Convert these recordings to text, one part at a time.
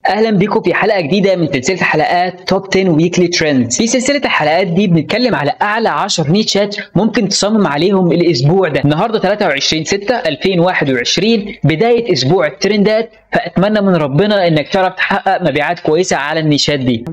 اهلا بيكم في حلقه جديده من سلسله حلقات توب 10 ويكلي ترندز في سلسله الحلقات دي بنتكلم على اعلى 10 نيتشات ممكن تصمم عليهم الاسبوع ده النهارده 23 6 2021 بدايه اسبوع الترندات فاتمنى من ربنا انك تعرف تحقق مبيعات كويسه على النيشات دي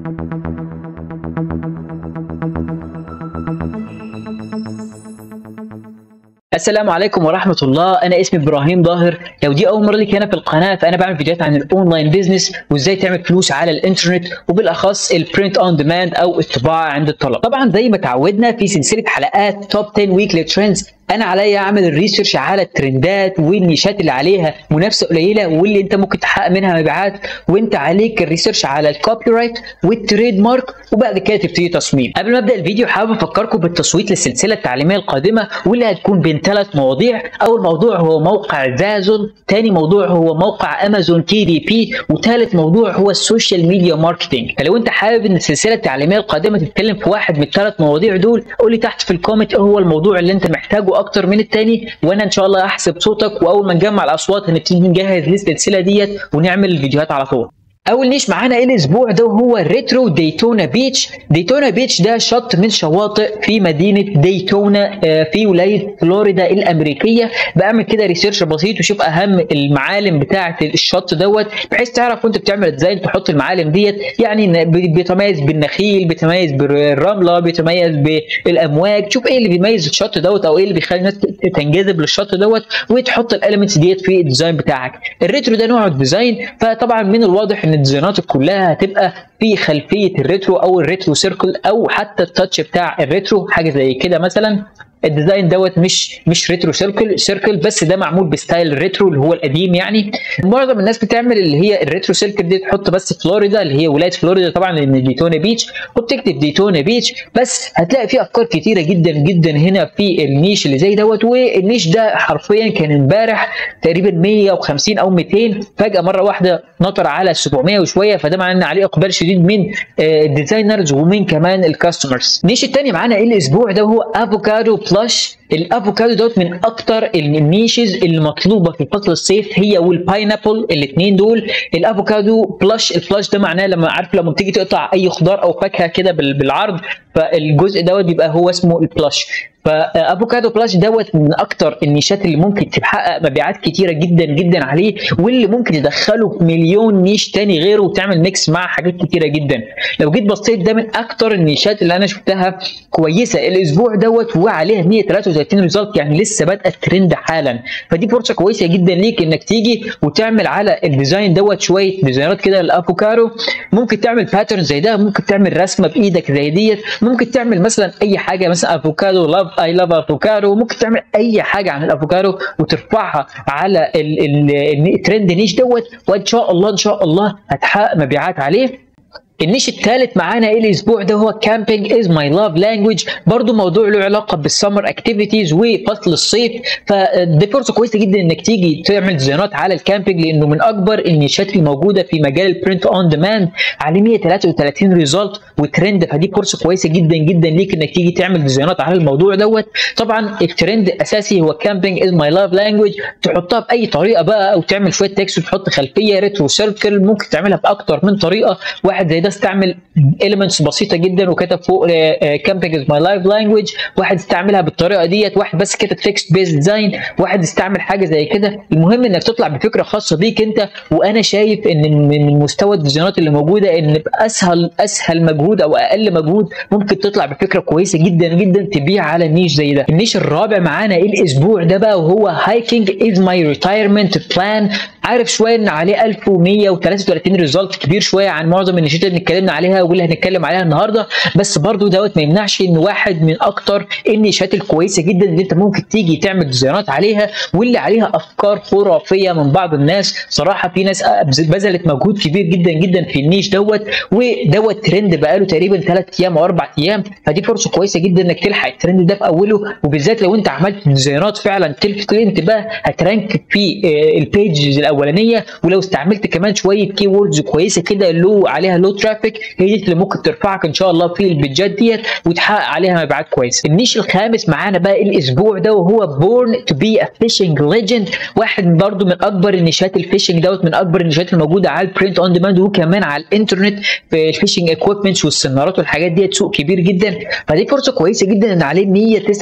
السلام عليكم ورحمة الله أنا اسمي إبراهيم ظاهر لو دي أول مرة ليك هنا في القناة فأنا بعمل فيديوهات عن الأونلاين بيزنس وإزاي تعمل فلوس على الإنترنت وبالأخص البرنت أون ديماند أو الطباعة عند الطلب طبعا زي ما تعودنا في سلسلة حلقات توب 10 ويكلي ترندز انا عليا اعمل الريسيرش على الترندات والنيشات اللي عليها منافسه قليله واللي انت ممكن تحقق منها مبيعات وانت عليك الريسيرش على الكوبي رايت والتريد مارك وبعد كده تبتدي تصميم قبل ما ابدا الفيديو حابب افكركم بالتصويت للسلسله التعليميه القادمه واللي هتكون بين ثلاث مواضيع اول موضوع هو موقع زازون ثاني موضوع هو موقع امازون تي دي بي وثالث موضوع هو السوشيال ميديا ماركتنج فلو انت حابب ان السلسله التعليميه القادمه تتكلم في واحد من الثلاث مواضيع دول قول لي تحت في الكومنت ايه هو الموضوع اللي انت محتاجه اكتر من التاني وانا ان شاء الله احسب صوتك واول ما نجمع الاصوات هنبتدي نجهز للسلسله ديت ونعمل الفيديوهات على طول اول نيش معانا ايه الاسبوع ده هو ريترو ديتونا بيتش ديتونا بيتش ده شط من شواطئ في مدينه ديتونا في ولايه فلوريدا الامريكيه بعمل كده ريسيرش بسيط وشوف اهم المعالم بتاعه الشط دوت بحيث تعرف وانت بتعمل ازاي تحط المعالم ديت يعني بيتميز بالنخيل بيتميز بالرمله بيتميز بالامواج شوف ايه اللي بيميز الشط دوت او ايه اللي بيخلي الناس تنجذب للشط دوت وتحط الاليمنتس ديت في الديزاين بتاعك الريترو ده نوع الديزاين فطبعا من الواضح ان الديزاينات كلها هتبقى في خلفيه الريترو او الريترو سيركل او حتى التاتش بتاع الريترو حاجه زي كده مثلا الديزاين دوت مش مش ريترو سيركل سيركل بس ده معمول بستايل الريترو اللي هو القديم يعني معظم الناس بتعمل اللي هي الريترو سيركل دي تحط بس فلوريدا اللي هي ولايه فلوريدا طبعا لان ديتونا بيتش وبتكتب ديتونا بيتش بس هتلاقي فيه افكار كتيره جدا جدا هنا في النيش اللي زي دوت والنيش ده حرفيا كان امبارح تقريبا 150 او 200 فجاه مره واحده نطر على 700 وشويه فده معناه ان عليه اقبال شديد من الديزاينرز ومن كمان الكاستمرز النيش الثاني معانا ايه الاسبوع ده هو افوكادو بلاش الافوكادو دوت من اكتر النيشز اللي مطلوبه في فصل الصيف هي والباينابل الاثنين دول الافوكادو بلاش البلاش ده معناه لما عارف لما بتيجي تقطع اي خضار او فاكهه كده بالعرض فالجزء دوت بيبقى هو اسمه البلاش فافوكادو بلاش دوت من اكتر النيشات اللي ممكن تحقق مبيعات كتيره جدا جدا عليه واللي ممكن تدخله في مليون نيش تاني غيره وتعمل ميكس مع حاجات كتيره جدا لو جيت بصيت ده من اكتر النيشات اللي انا شفتها كويسه الاسبوع دوت وعليها 133 ريزلت يعني لسه بادئه الترند حالا فدي فرصه كويسه جدا ليك انك تيجي وتعمل على الديزاين دوت شويه ديزاينات كده للافوكادو ممكن تعمل باترن زي ده ممكن تعمل رسمه بايدك زي ديت ممكن تعمل مثلا اي حاجه مثلا افوكادو لاف اي لاف افوكادو ممكن تعمل اي حاجه عن الافوكادو وترفعها على الترند نيش دوت وان شاء الله ان شاء الله هتحقق مبيعات عليه النيش الثالث معانا ايه الاسبوع ده هو كامبينج از ماي لاف لانجوج برضو موضوع له علاقه بالسمر اكتيفيتيز وفصل الصيف فدي فرصه كويسه جدا انك تيجي تعمل ديزاينات على الكامبينج لانه من اكبر النيشات الموجوده في مجال البرنت اون ديماند عليه 133 ريزلت وترند فدي فرصه كويسه جدا جدا ليك انك تيجي تعمل ديزاينات على الموضوع دوت طبعا الترند الاساسي هو كامبينج از ماي لاف لانجوج تحطها باي طريقه بقى او تعمل شويه تكست وتحط خلفيه ريترو سيركل ممكن تعملها باكتر من طريقه واحد زي ده استعمل elements بسيطه جدا وكتب فوق كامبينج از ماي لايف لانجوج واحد استعملها بالطريقه ديت واحد بس كتب تكست بيز ديزاين واحد استعمل حاجه زي كده المهم انك تطلع بفكره خاصه بيك انت وانا شايف ان من مستوى الديزاينات اللي موجوده ان باسهل اسهل مجهود او اقل مجهود ممكن تطلع بفكره كويسه جدا جدا تبيع على النيش زي ده النيش الرابع معانا ايه الاسبوع ده بقى وهو هايكنج از ماي ريتايرمنت بلان عارف شويه ان عليه 1133 ريزلت كبير شويه عن معظم النيشات اللي اتكلمنا عليها واللي هنتكلم عليها النهارده بس برضو دوت ما يمنعش ان واحد من اكتر النيشات الكويسه جدا اللي انت ممكن تيجي تعمل ديزاينات عليها واللي عليها افكار خرافيه من بعض الناس صراحه في ناس بذلت مجهود كبير جدا جدا في النيش دوت ودوت ترند بقاله تقريبا ثلاث ايام او اربع ايام فدي فرصه كويسه جدا انك تلحق الترند ده في اوله وبالذات لو انت عملت ديزاينات فعلا تلفت الانتباه هترانك في البيجز الاولانيه ولو استعملت كمان شويه كي ووردز كويسه كده لو عليها لو ترافيك هي دي اللي ممكن ترفعك ان شاء الله في البيدجات ديت وتحقق عليها مبيعات كويسه النيش الخامس معانا بقى الاسبوع ده وهو بورن تو بي ا فيشنج ليجند واحد برضو من اكبر النيشات الفيشنج دوت من اكبر النيشات الموجوده على البرنت اون ديماند وكمان على الانترنت في الفيشنج اكويبمنتس والسنارات والحاجات ديت سوق كبير جدا فدي فرصه كويسه جدا ان عليه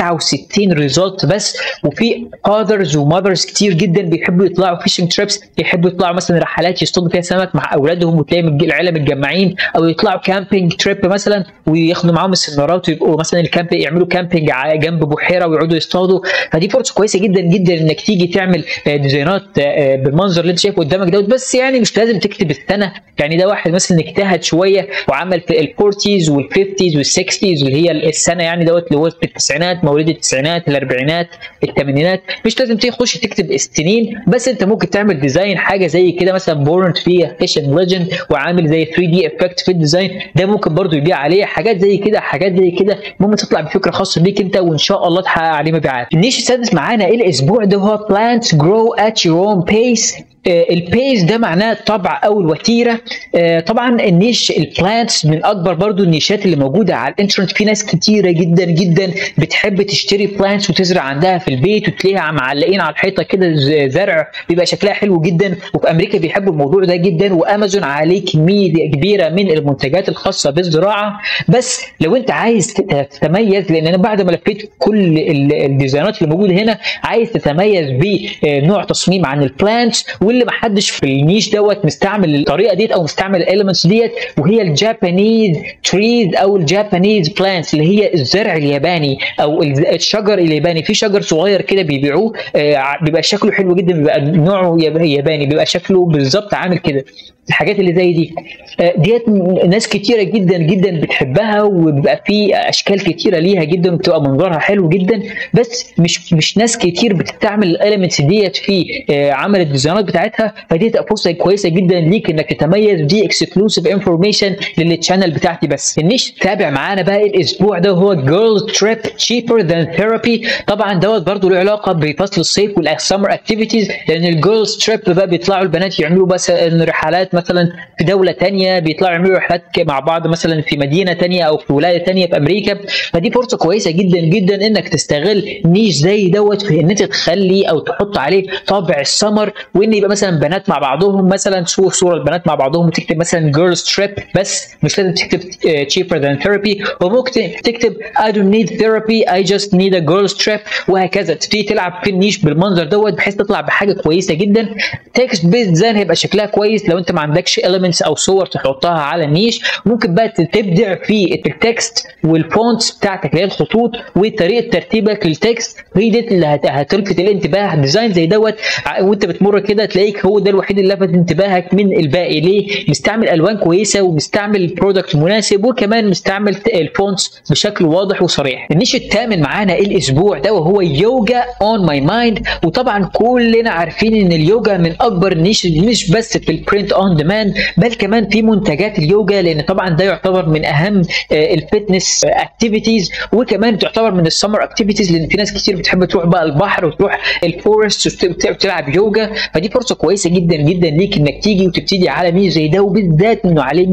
169 ريزولت بس وفي فاذرز وماذرز كتير جدا بيحبوا يطلعوا فيشنج تريبس بيحبوا يطلعوا مثلا رحلات يصطادوا فيها سمك مع اولادهم وتلاقي العيله متجمعين او يطلعوا كامبينج تريب مثلا وياخدوا معاهم السنارات ويبقوا مثلا الكامب يعملوا كامبينج جنب بحيره ويقعدوا يصطادوا فدي فرصه كويسه جدا جدا انك تيجي تعمل ديزاينات بالمنظر اللي انت شايفه قدامك دوت بس يعني مش لازم تكتب السنه يعني ده واحد مثلا اجتهد شويه وعمل في الفورتيز والفيفتيز والسكستيز اللي هي السنه يعني دوت اللي هو في التسعينات مواليد التسعينات الاربعينات الثمانينات مش لازم تخش تكتب السنين بس انت ممكن تعمل ديزاين حاجه زي كده مثلا بورن فيها فيشن ليجند وعامل زي 3 دي افكت في الديزاين ده ممكن برضو يبيع عليه حاجات زي كده حاجات زي كده المهم تطلع بفكره خاصه بيك انت وان شاء الله تحقق عليه مبيعات النيش السادس معانا الاسبوع ده هو plants grow at your own pace البيز ده معناه الطبع او الوتيره طبعا النيش البلانتس من اكبر برضو النيشات اللي موجوده على الانترنت في ناس كتيره جدا جدا بتحب تشتري بلانتس وتزرع عندها في البيت وتلاقيها معلقين على الحيطه كده زرع بيبقى شكلها حلو جدا وفي امريكا بيحبوا الموضوع ده جدا وامازون عليه كميه كبيره من المنتجات الخاصه بالزراعه بس لو انت عايز تتميز لان انا بعد ما لفيت كل الديزاينات اللي موجوده هنا عايز تتميز بنوع تصميم عن البلانتس واللي ما حدش في النيش دوت مستعمل الطريقه ديت او مستعمل الاليمنتس ديت وهي الجابانيز تريز او الجابانيز بلانتس اللي هي الزرع الياباني او الشجر الياباني في شجر صغير كده بيبيعوه بيبقى شكله حلو جدا بيبقى نوعه ياباني بيبقى شكله بالظبط عامل كده الحاجات اللي زي دي ديت ناس كتيره جدا جدا بتحبها وبيبقى في اشكال كتيره ليها جدا وبتبقى منظرها حلو جدا بس مش مش ناس كتير بتستعمل الاليمنتس ديت في عمل الديزاينات بتاعتها فدي تبقى فرصه كويسه جدا ليك انك تتميز دي اكسكلوسيف انفورميشن للتشانل بتاعتي بس النيش تابع معانا بقى الاسبوع ده هو جيرل تريب تشيبر ذان ثيرابي طبعا دوت برضه له علاقه بفصل الصيف والسمر اكتيفيتيز لان الجيرلز تريب بقى بيطلعوا البنات يعملوا بس رحلات مثلا في دوله ثانيه بيطلعوا يعملوا رحلات مع بعض مثلا في مدينه ثانيه او في ولايه ثانيه في امريكا فدي فرصه كويسه جدا جدا انك تستغل نيش زي دوت في ان انت تخلي او تحط عليه طابع السمر وان يبقى مثلا بنات مع بعضهم مثلا تشوف صوره البنات مع بعضهم وتكتب مثلا جيرلز تريب بس مش لازم تكتب cheaper than therapy وممكن تكتب I don't need therapy I just need a girls trip وهكذا تبتدي تلعب في النيش بالمنظر دوت بحيث تطلع بحاجه كويسه جدا تكست بيست ديزاين هيبقى شكلها كويس لو انت ما عندكش elements او صور تحطها على النيش ممكن بقى تبدع في التكست والفونتس بتاعتك اللي هي الخطوط وطريقه ترتيبك للتكست هي دي اللي هتلفت الانتباه ديزاين زي دوت وانت بتمر كده تلاقيك هو ده الوحيد اللي لفت انتباهك من الباقي ليه مستعمل الوان كويسه ومستعمل برودكت مناسب وكمان مستعمل الفونتس بشكل واضح وصريح النيش الثامن معانا الاسبوع ده وهو يوجا اون ماي مايند وطبعا كلنا عارفين ان اليوجا من اكبر النيش مش بس في البرنت اون ديماند بل كمان في منتجات اليوجا لان طبعا ده يعتبر من اهم الفتنس اكتيفيتيز وكمان تعتبر من السمر اكتيفيتيز لان في ناس كتير بتحب تروح بقى البحر وتروح الفورست وتلعب يوجا فدي فرصه كويسه جدا جدا ليك انك تيجي وتبتدي على ميزه زي ده وبالذات انه عليه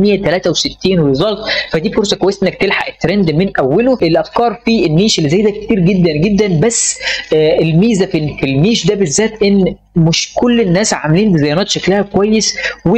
163 ريزلت فدي فرصه كويسه انك تلحق الترند من اوله الافكار في النيش اللي زي ده كتير جدا جدا بس آه الميزه في النيش ده بالذات ان مش كل الناس عاملين ديزاينات شكلها كويس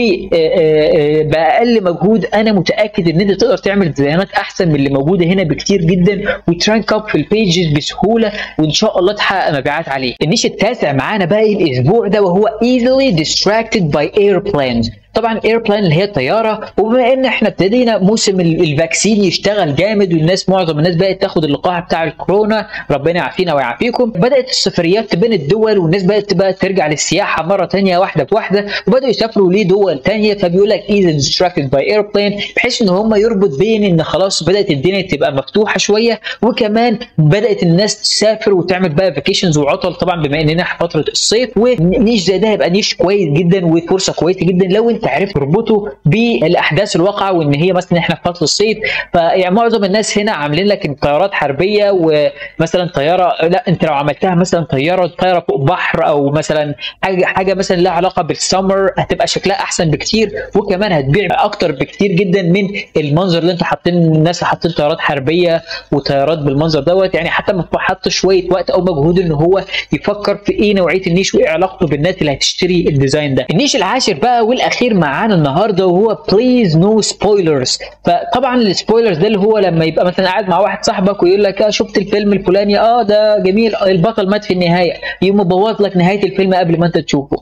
وباقل مجهود انا متاكد ان انت تقدر تعمل ديزاينات احسن من اللي موجوده هنا بكتير جدا وترانك اب في البيجز بسهوله وان شاء الله تحقق مبيعات عليه النيش التاسع معانا بقى الاسبوع ده وهو easily distracted by airplanes طبعا ايربلان اللي هي الطياره وبما ان احنا ابتدينا موسم الفاكسين يشتغل جامد والناس معظم الناس بقت تاخد اللقاح بتاع الكورونا ربنا يعافينا ويعافيكم بدات السفريات بين الدول والناس بدات بقى ترجع للسياحه مره ثانيه واحده بواحده وبداوا يسافروا لدول ثانيه فبيقول لك ايزي ديستراكتد باي ايربلان بحيث ان هم يربط بين ان خلاص بدات الدنيا تبقى مفتوحه شويه وكمان بدات الناس تسافر وتعمل بقى فاكيشنز وعطل طبعا بما اننا في فتره الصيف ونيش زي ده هيبقى نيش كويس جدا وفرصه كويسه جدا لو انت انت عرفت تربطه بالاحداث الواقعه وان هي مثلا احنا في فصل الصيف فيعني معظم الناس هنا عاملين لك طيارات حربيه ومثلا طياره لا انت لو عملتها مثلا طياره طياره فوق بحر او مثلا حاجه حاجه مثلا لها علاقه بالسمر هتبقى شكلها احسن بكتير وكمان هتبيع اكتر بكتير جدا من المنظر اللي انتوا حاطين الناس حاطين طيارات حربيه وطيارات بالمنظر دوت يعني حتى ما حط شويه وقت او مجهود ان هو يفكر في ايه نوعيه النيش وايه علاقته بالناس اللي هتشتري الديزاين ده النيش العاشر بقى والاخير معانا النهارده وهو بليز نو سبويلرز فطبعا السبويلرز ده اللي هو لما يبقى مثلا قاعد مع واحد صاحبك ويقول لك اه شفت الفيلم الفلاني اه ده جميل البطل مات في النهايه يقوم مبوظ لك نهايه الفيلم قبل ما انت تشوفه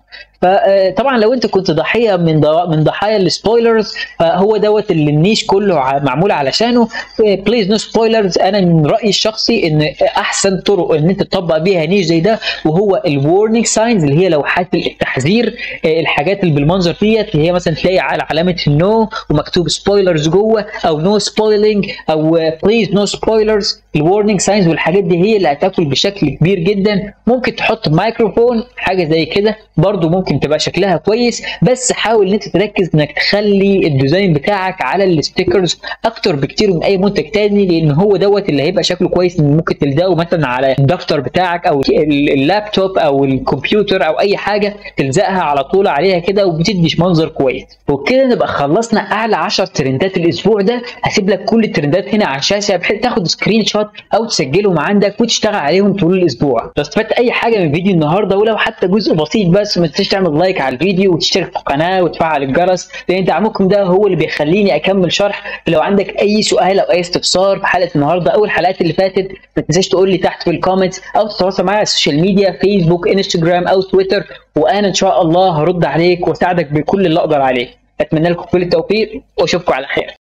فطبعا لو انت كنت ضحيه من من ضحايا السبويلرز فهو دوت اللي النيش كله معمول علشانه بليز نو سبويلرز انا من رايي الشخصي ان احسن طرق ان انت تطبق بيها نيش زي ده وهو الورنينج ساينز اللي هي لوحات التحذير الحاجات اللي بالمنظر ديت اللي هي مثلا تلاقي على علامه النو ومكتوب سبويلرز جوه او نو سبويلنج او بليز نو سبويلرز الورنينج ساينز والحاجات دي هي اللي هتاكل بشكل كبير جدا ممكن تحط مايكروفون حاجه زي كده برضو ممكن تبقى شكلها كويس بس حاول ان انت تركز انك تخلي الديزاين بتاعك على الستيكرز اكتر بكتير من اي منتج تاني لان هو دوت اللي هيبقى شكله كويس ان ممكن تلزقه مثلا على الدفتر بتاعك او اللابتوب او الكمبيوتر او اي حاجه تلزقها على طول عليها كده وبتديش منظر كويس وبكده نبقى خلصنا اعلى 10 ترندات الاسبوع ده هسيب لك كل الترندات هنا على الشاشه بحيث تاخد سكرين شوت او تسجلهم عندك وتشتغل عليهم طول الاسبوع لو استفدت اي حاجه من فيديو النهارده ولو حتى جزء بسيط بس ما تنساش تعمل لايك على الفيديو وتشترك في القناه وتفعل الجرس لان دعمكم ده هو اللي بيخليني اكمل شرح لو عندك اي سؤال او اي استفسار في حلقه النهارده او الحلقات اللي فاتت ما تنساش تقول لي تحت في الكومنتس او تتواصل معايا على السوشيال ميديا فيسبوك انستجرام او تويتر وانا ان شاء الله هرد عليك واساعدك بكل اللي اقدر عليه اتمنى لكم كل التوفيق واشوفكم على خير